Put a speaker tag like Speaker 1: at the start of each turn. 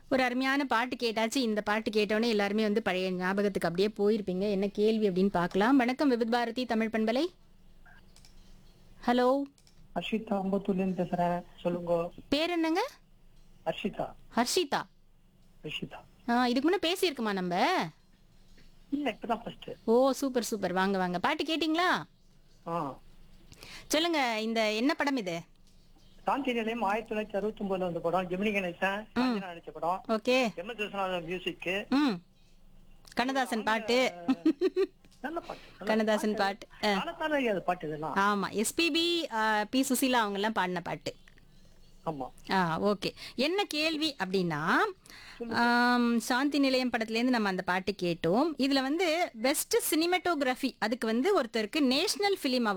Speaker 1: ஒரு அருமையான பாட்டு கேட்டாச்சு இந்த பாட்டு கேட்டோன்னே எல்லாருமே வந்து பழைய ஞாபகத்துக்கு அப்படியே போயிருப்பீங்க என்ன கேள்வி அப்படின்னு பார்க்கலாம் வணக்கம் விவித் பாரதி தமிழ் பண்பலை ஹலோ
Speaker 2: ஹர்ஷிதா அம்பத்தூர்ல இருந்து பேசுறேன் சொல்லுங்க
Speaker 1: பேர் என்னங்க
Speaker 2: ஹர்ஷிதா
Speaker 1: ஹர்ஷிதா
Speaker 2: ஹர்ஷிதா
Speaker 1: ஆ, இதுக்கு முன்ன பேசியிருக்குமா நம்ம
Speaker 2: இல்ல இப்பதான் ஃபர்ஸ்ட்
Speaker 1: ஓ சூப்பர் சூப்பர் வாங்க வாங்க பாட்டு கேட்டிங்களா
Speaker 2: ஆ
Speaker 1: சொல்லுங்க இந்த என்ன படம் இது
Speaker 2: சாந்தி நிலையம் ஆயிரத்தி தொள்ளாயிரத்தி அறுபத்தி ஒன்பதுல வந்த படம் ஜெமினி கணேசன் காஞ்சனா நடிச்ச படம்
Speaker 1: okay
Speaker 2: M S Viswanathan music
Speaker 1: ம் கண்ணதாசன் பாட்டு
Speaker 2: நல்ல பாட்டு நல்ல
Speaker 1: கண்ணதாசன் பாட்டு ஆ.
Speaker 2: காலத்தால அறியாத பாட்டு இதெல்லாம்
Speaker 1: ஆமா எஸ்பிபி பி சுசீலா அவங்க எல்லாம் பாடின பாட்டு
Speaker 2: ஆமா
Speaker 1: ஆ ஓகே என்ன கேள்வி அப்படின்னா ஆம், சாந்தி நிலையம் படத்துலேருந்து நம்ம அந்த பாட்டு கேட்டோம் இதுல வந்து பெஸ்ட் சினிமேட்டோகிராஃபி அதுக்கு வந்து ஒருத்தருக்கு நேஷனல் ஃபிலிம்